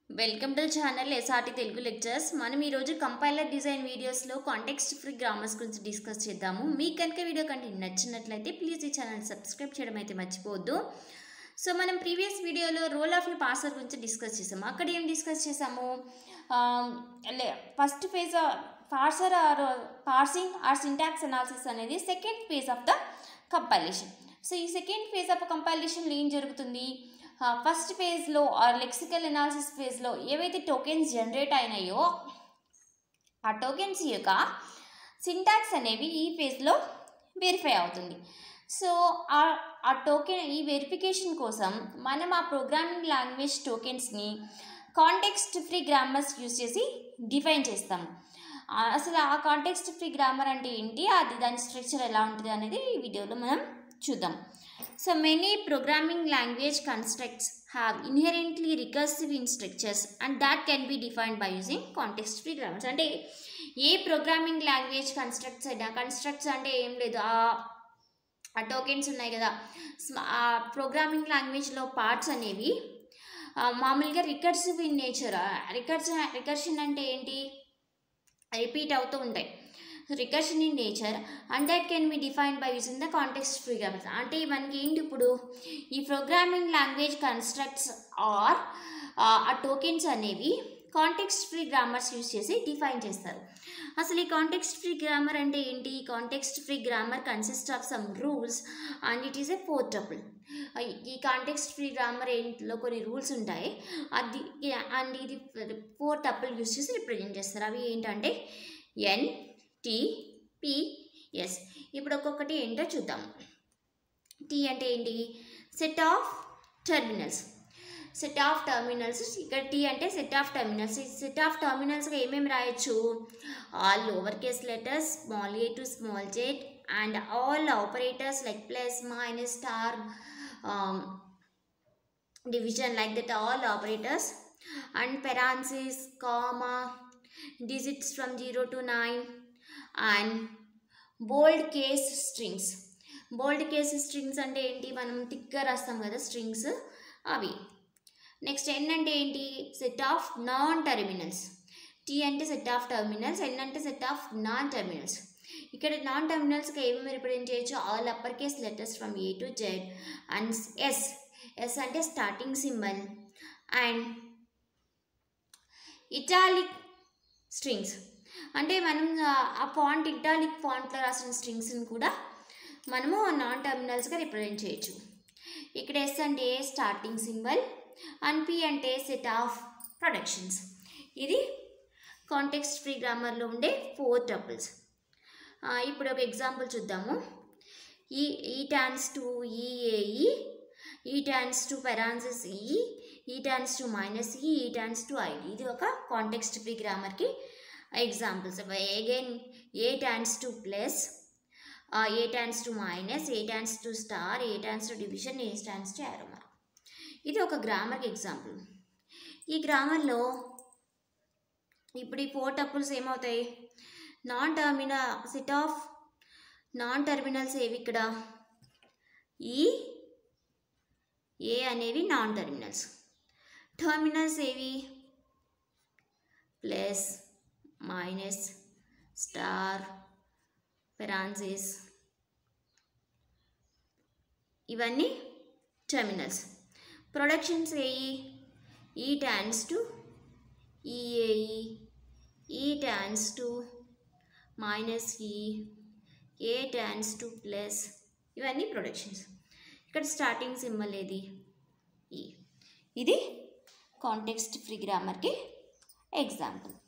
welcome to channel SRT Telugu lectures మనం ఈరోజు compiler design వీడియోస్లో కాంటెక్స్ట్ ఫ్రీ గ్రామర్స్ గురించి డిస్కస్ చేద్దాము మీకు కనుక వీడియో కంటెంట్ నచ్చినట్లయితే ప్లీజ్ ఈ ఛానల్ సబ్స్క్రైబ్ చేయడం అయితే మర్చిపోవద్దు సో మనం ప్రీవియస్ వీడియోలో రోల్ ఆఫ్ ఏ పార్సర్ గురించి డిస్కస్ చేసాము అక్కడ ఏం డిస్కస్ చేసాము first phase parser or parsing or syntax analysis అనేది second phase of the compilation so ఈ సెకండ్ ఫేజ్ ఆఫ్ కంపైలేషన్లో ఏం జరుగుతుంది ఫస్ట్ ఫేజ్లో ఆర్ లెక్సికల్ ఎనాలిసిస్ ఫేజ్లో ఏవైతే టోకెన్స్ జనరేట్ అయినాయో ఆ టోకెన్స్ యొక్క సింటాక్స్ అనేవి ఈ ఫేజ్లో వెరిఫై అవుతుంది సో ఆ ఆ టోకెన్ ఈ వెరిఫికేషన్ కోసం మనం ఆ ప్రోగ్రామింగ్ లాంగ్వేజ్ టోకెన్స్ని కాంటెక్స్ట్ ఫ్రీ గ్రామర్స్ యూజ్ చేసి డిఫైన్ చేస్తాము ఆ, అసలు ఆ కాంటెక్స్ట్ ఫ్రీ గ్రామర్ అంటే ఏంటి అది దాని స్ట్రక్చర్ ఎలా ఉంటుంది అనేది ఈ వీడియోలో మనం చూద్దాం so many programming language constructs have inherently recursive in structures and that can be defined by using context free grammars అంటే ఏ ప్రోగ్రామింగ్ లాంగ్వేజ్ కన్స్ట్రక్ట్స్ అయినా కన్స్ట్రక్ట్స్ అంటే ఏం లేదు ఆ ఆ టోకెన్స్ ఉన్నాయి కదా స్మ- ఆ ప్రోగ్రామింగ్ లాంగ్వేజ్లో పార్ట్స్ అనేవి ఆ, మామూలుగా recursive in nature recursion recursion అంటే ఏంటి రిపీట్ అవుతూ ఉంటాయి recursion in nature and that can be defined by using the context free grammars అంటే మనకి ఏంటి ఇప్పుడు ఈ ప్రోగ్రామింగ్ లాంగ్వేజ్ కన్స్ట్రక్ట్స్ ఆర్ ఆ టోకెన్స్ అనేవి కాంటెక్స్ట్ ఫ్రీ గ్రామర్స్ యూజ్ చేసి డిఫైన్ చేస్తారు అసలు ఈ కాంటెక్స్ట్ ఫ్రీ గ్రామర్ అంటే ఏంటి context free grammar consist of some rules and it is a portable ఈ కాంటెక్స్ట్ ఫ్రీ గ్రామర్ ఏంటిలో కొన్ని రూల్స్ ఉంటాయి అది అండ్ ఇది ఫోర్ టప్పులు యూస్ చేసి రిప్రజెంట్ చేస్తారు అవి ఏంటంటే ఎన్ టి పి ఎస్ ఇప్పుడు ఒక్కొక్కటి ఏంటో చూద్దాం టీ అంటే ఏంటి set of terminals set of terminals ఇక్కడ టీ అంటే సెట్ ఆఫ్ టర్మినల్స్ ఈ సెట్ ఆఫ్ టర్మినల్స్గా ఏమేమి రాయొచ్చు all lower case letters small A to small Z and all operators like plus minus star division like that all operators and parenthesis comma digits from 0 to 9 and bold case strings bold case strings అంటే ఏంటి మనం టిక్గా రాస్తాం కదా strings అవి next N అంటే ఏంటి set of non terminals T అంటే set of terminals N అంటే సెట్ ఆఫ్ నాన్ టెర్మినల్స్ ఇక్కడ నాన్ టెర్మినల్స్కి ఏమేమి రిప్రజెంట్ చేయొచ్చు all upper case letters from A to Z and S S అంటే starting symbol and italic strings అంటే మనం ఆ- ఆ ఫాంట్ ఇటాలిక్ ఫాంట్లో రాసిన స్ట్రింగ్స్ని కూడా మనము నాన్ టర్మినల్స్గా రిప్రజెంట్ చేయొచ్చు ఇక్కడ ఎస్ అంటే స్టార్టింగ్ సింబల్ అండ్ పి అంటే సెట్ ఆఫ్ ప్రొడక్షన్స్ ఇది కాంటెక్స్ట్ ఫ్రీ గ్రామర్లో ఉండే ఫోర్ టపుల్స్ ఇప్పుడు ఒక ఎగ్జాంపుల్ చూద్దాము ఈ ఈ టాన్స్ టు ఈఏఈ ఈ టాన్స్ టు పెరాన్సిస్ ఈ ఈ టాన్స్ టు మైనస్ ఈ ఈ టాన్స్ టు ఐడి ఇది ఒక కాంటెక్స్ట్ ఫ్రీ గ్రామర్కి examples again A turns to plus A turns to minus A turns to star A turns to division A turns to arrow mark ఇది ఒక గ్రామర్కి ఎగ్జాంపుల్ ఈ గ్రామర్లో ఇప్పుడు ఈ ఫోర్ టపుల్స్ ఏమవుతాయి non terminal set of non terminals ఏవి ఇక్కడ ఈ ఏ అనేవి నాన్ టర్మినల్స్ టర్మినల్స్ ఏవి ప్లస్ మైనస్ స్టార్ పెరాన్సిస్ ఇవన్నీ టర్మినల్స్ ప్రొడక్షన్స్ ఏయి ఈ ట్యాన్స్ టు ఈఏఈ ఈ tans to minus E A turns to plus ఇవన్నీ ప్రొడక్షన్స్ ఇక్కడ స్టార్టింగ్ సింబల్ ఏది ఈ ఇది కాంటెక్స్ట్ ఫ్రీ గ్రామర్కి ఎగ్జాంపుల్